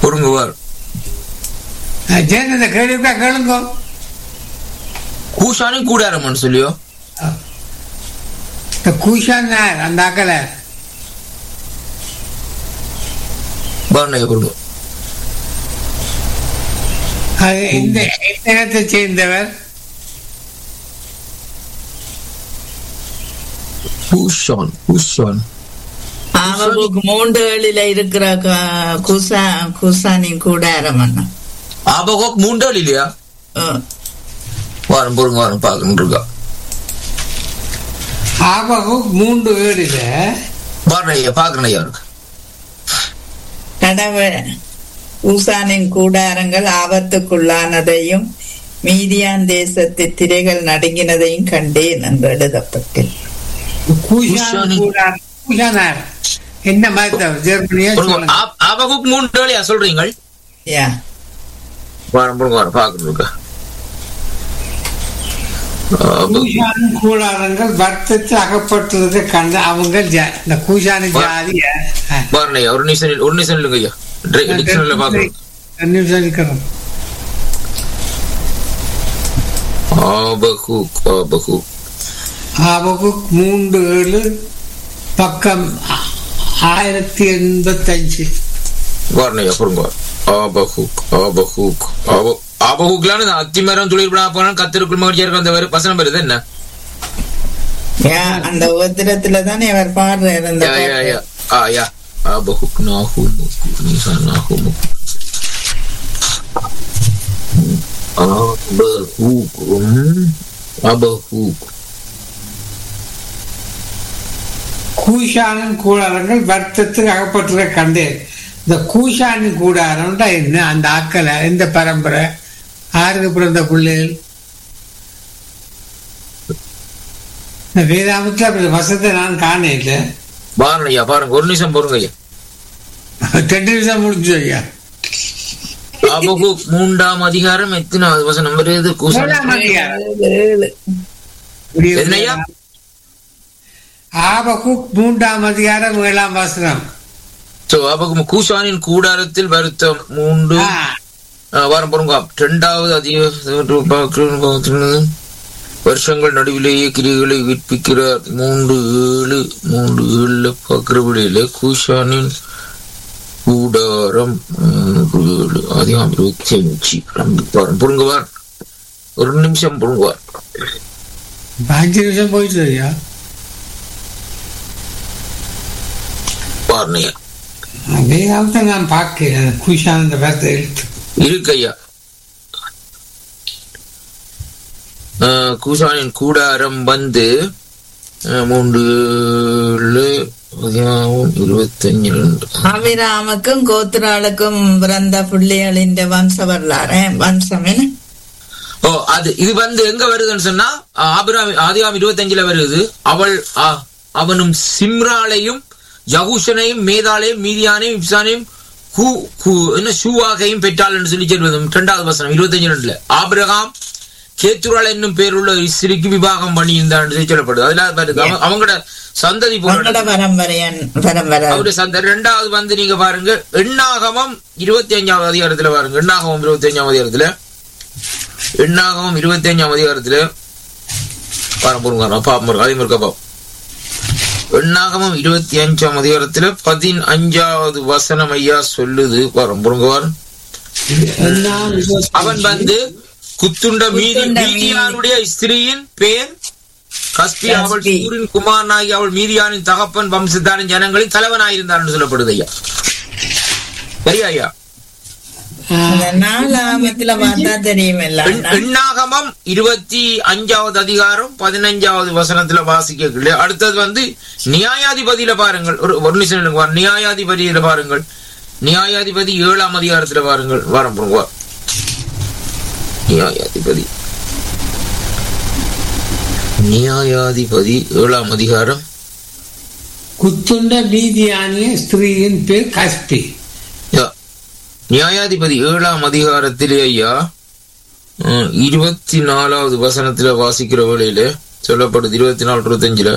பொருங்குவார் ஜெயன் இந்த கேள்விக்கா கேளுங்க கூஷானும் கூடாரம்னு சொல்லியோ இந்த கூஷான் யார்? அந்த அக்கல வர்ணைய பொருங்க அது இந்த இந்த இனத்தை சேர்ந்தவர் கூஷான் கூஷான் ஆவபுக் மூன்று ஏழில இருக்கிற க- குசா குசானி கூடாரம் அண்ணா ஆபகோக் மூன்றாள் இல்லையா அஹ், வாரம் பொருங்க வாரம் பார்க்கணும் இருக்கா ஆபகு மூன்று ஏழுல வர்ணைய பார்க்கணும் ஐயா இருக்கு கடவுள் ஊசானின் கூடாரங்கள் ஆபத்துக்குள்ளானதையும் மீதியான் தேசத்து திரைகள் நடுங்கினதையும் கண்டேன் என்று எழுதப்பட்டேன் கூஷான் கூஷானி- கூடான் கூஷான் யார்? என்ன மதத்தவர் ஜெர்மனியா சொல்லுங்க ஆபகுக் மூன்றாளியா சொல்றீங்க யா வாரம் பொருங்க வாரம் பார்க்கணும் இருக்கா ஆபகு- கூஷான் கூடாரங்கள் வர்த்தத்தில் அகப்பட்டதுக்கு கண்ட அவங்க ஜா- இந்த கூஷானி ஜாதி ஆ. வர்ணையா ஒரு நிமிஷம் ஒரு நிமிஷம் இல்லைங்க ஐயா டிக்ஷனரியில பார்க்கணும் ரெண்டு நிமிஷம் இருக்கிறோம் ஆபகுக் ஆபகுக் ஆபகு மூன்று ஏழு பக்கம் ஆ- ஆயிரத்தி எண்பத்தஞ்சு வர்ணையா பொருங்க ஆபகுக் ஆபகுக் ஆப ஆபகுக்லான்னு இந்த அத்திமரம் துளிர்படா போனா கத்திருக்குள் மகிழ்ச்சியா அந்த வரு- வசனம் வருது என்ன யா அந்த உத்திரத்துல தானே அவர் பாடுறார் அந்த யா யா பாட்டு. யா ஆ யா ஆபகுக் நாஹுமுக் நீசா நாஹுமுக் ஆபகுக் உம், ஆபகுக் கூஷானின் கூடாரங்கள் வர்த்தத்துக்கு அகப்பட்டிருக்க கண்டேன் இந்த கூஷானின் கூடாரம்டா என்ன அந்த ஆக்கலை எந்த பரம்பரை ஆறுக்கு பிறந்த பிள்ளைகள் இந்த வேதாமத்தில் அப்படி வசத்தை நான் காண இல்லை பாருங்க ஐயா பாருங்க ஒரு நிமிஷம் பொறுங்க ஐயா ரெண்டு நிமிஷம் முடிஞ்சு ஐயா ஆபகுக் மூன்றாம் அதிகாரம் எத்தனாவது வசனம் வருது கூசம் ஏழாம் அதிகாரம். ஏழு. என்னய்யா? ஆபகுக் மூன்றாம் அதிகாரம் ஏழாம் வசனம் சோ ஆபகுக் கூசானின் கூடாரத்தில் வருத்தம் மூன்று ஆ, ஆ, வாரம் பொறுங்க இரண்டாவது அதிகாரம் வருஷங்கள் நடுவிலேயே கிரிகளை விற்பிக்கிறார் மூன்று ஏழு மூன்று ஏழுல பார்க்கிறபடியில கூஷானின் கூடாரம் மூன்று ஏழு அதிகம் இருபத்தி அஞ்சு வாரம் பொருங்குவார் ஒரு நிமிஷம் பொருங்குவார் அஞ்சு நிமிஷம் போயிட்டு ஐயா வார்னையா வேதாமத்தை நான் பார்க்கிறேன் கூஷான் இந்த வார்த்தை எழுத்து இருக்கு ஐயா ஆஹ் கூசானின் கூடாரம் வந்து ஆஹ் மூன்று ஏழு பதினாவும் இருபத்தஞ்சு ரெண்டு அபிராமுக்கும் கோத்திராளுக்கும் பிறந்த பிள்ளைகளின் வம்ச வரலாறு வம்சம் என்ன ஓ அது இது வந்து எங்க வருதுன்னு சொன்னா ஆஹ் ஆபிராமி ஆதிகாம் இருபத்தஞ்சுல வருது அவள் ஆஹ், அவனும் சிம்ராளையும் யகுஷனையும் மேதாளையும் மீதியானையும் இப்சானையும் கூ கூ என்ன ஷூவாகையும் பெற்றாள்னு சொல்லி சொல்வது இரண்டாவது வசனம் இருபத்தஞ்சு ரெண்டுல ஆபிரகாம் கேத்துராள் என்னும் பேருள்ள ஒரு ஸ்திரீக்கு விவாகம் பண்ணியிருந்தான்னு சொல்லி சொல்லப்படுது அதுல வருது அவ- அவங்களோட சந்ததி உங்களோட போல பரம்பரையன் பரம்பரை அவருடைய சந்த ரெண்டாவது வந்து நீங்க பாருங்க எண்ணாகமம் இருபத்தி அஞ்சாவது அதிகாரத்துல பாருங்க எண்ணாகமம் இருபத்தி அஞ்சாம் அதிகாரத்துல எண்ணாகமம் இருபத்தி அஞ்சாம் அதிகாரத்துல பாருங்க பொருங்க பாப்போம் அதே மாதிரி பாப்போம் எண்ணாகமம் இருபத்தி அஞ்சாம் அதிகாரத்துல பதினஞ்சாவது வசனம் ஐயா சொல்லுது பாருங்க பொருங்க பாருங்க அவன் வந்து குத்துண்ட மீதி குத்துண்ட மீதி. மீதியானுடைய ஸ்திரீயின் பேர் கஸ்பி அவள் கஸ்பி. சூரின் குமாரனாகி அவள் மீதியானின் தகப்பன் வம்சத்தாரின் ஜனங்களின் தலைவனாயிருந்தான் என்று சொல்லப்படுது ஐயா சரியா ஐயா இந்த நாலாமத்துல பார்த்தா தெரியுமில்ல எண்- எண்ணாகமம் இருபத்தி அஞ்சாவது அதிகாரம் பதினஞ்சாவது வசனத்துல வாசிக்க அடுத்தது வந்து நியாயாதிபதியில பாருங்கள் ஒரு ஒரு நிமிஷம் இருங்க. நியாயாதிபதியில பாருங்கள் நியாயாதிபதி ஏழாம் அதிகாரத்துல பாருங்கள் வாரம் போங்க நியாயாதிபதி நியாயாதிபதி ஏழாம் அதிகாரம் குத்துண்ட நீதியானிய ஸ்திரீயின் பேர் கஸ்பி யா. நியாயாதிபதி ஏழாம் அதிகாரத்திலே ஐயா அஹ், இருபத்தி நாலாவது வசனத்துல வாசிக்கிற வேளையில சொல்லப்படுது இருபத்தி நாலு இருபத்தஞ்சுல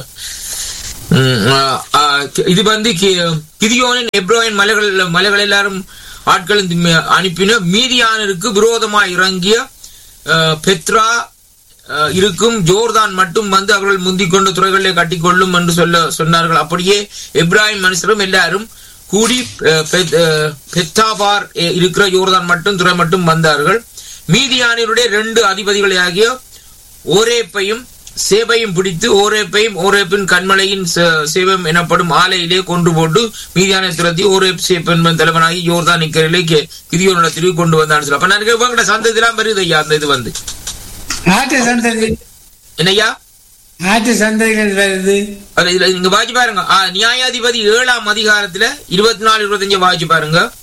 உம், ஆஹ், ஆஹ், இது வந்து கி- கிதியோனின் எப்ரோயின் மலைகள் மலைகள் எல்லாரும் ஆட்களும் திம்ம- அனுப்பின மீதியானருக்கு விரோதமாய் இறங்கிய அஹ், பெத்ரா அஹ், இருக்கும் ஜோர்தான் மட்டும் வந்து அவர்கள் முந்திக் கொண்டு துறைகளிலே கட்டிக்கொள்ளும் என்று சொல்ல சொன்னார்கள் அப்படியே எப்ராஹிம் மனுஷரும் எல்லாரும் கூடி அஹ், பெத்- அஹ், பெத்தாபார் அஹ், இருக்கிற யோர்தான் மட்டும் துறை மட்டும் வந்தார்கள் மீதியானியருடைய ரெண்டு அதிபதிகளாகிய ஓரேப்பையும் சேபையும் பிடித்து ஓரேப்பையும் ஓரேப்பின் கண்மலையின் சே- சேபம் எனப்படும் ஆலையிலே கொண்டு போட்டு மீதியான துரத்தி ஓரேப் சேப் என்பன் தலைவனாகி யோர்தான் நிக்கரிலே கிதியோனிடத்திற்கு கொண்டு வந்தான்னு சொல்லி அப்ப நான் இவங்கட சந்ததிலாம் வருது ஐயா அந்த இது வந்து ஆட்டு சந்ததி என்னய்யா ஆட்டு சந்ததிகள் வருது அது இதுல நீங்க வாசி பாருங்க ஆ, நியாயாதிபதி ஏழாம் அதிகாரத்துல இருபத்தி நாலு இருபத்தஞ்சு வாசி பாருங்க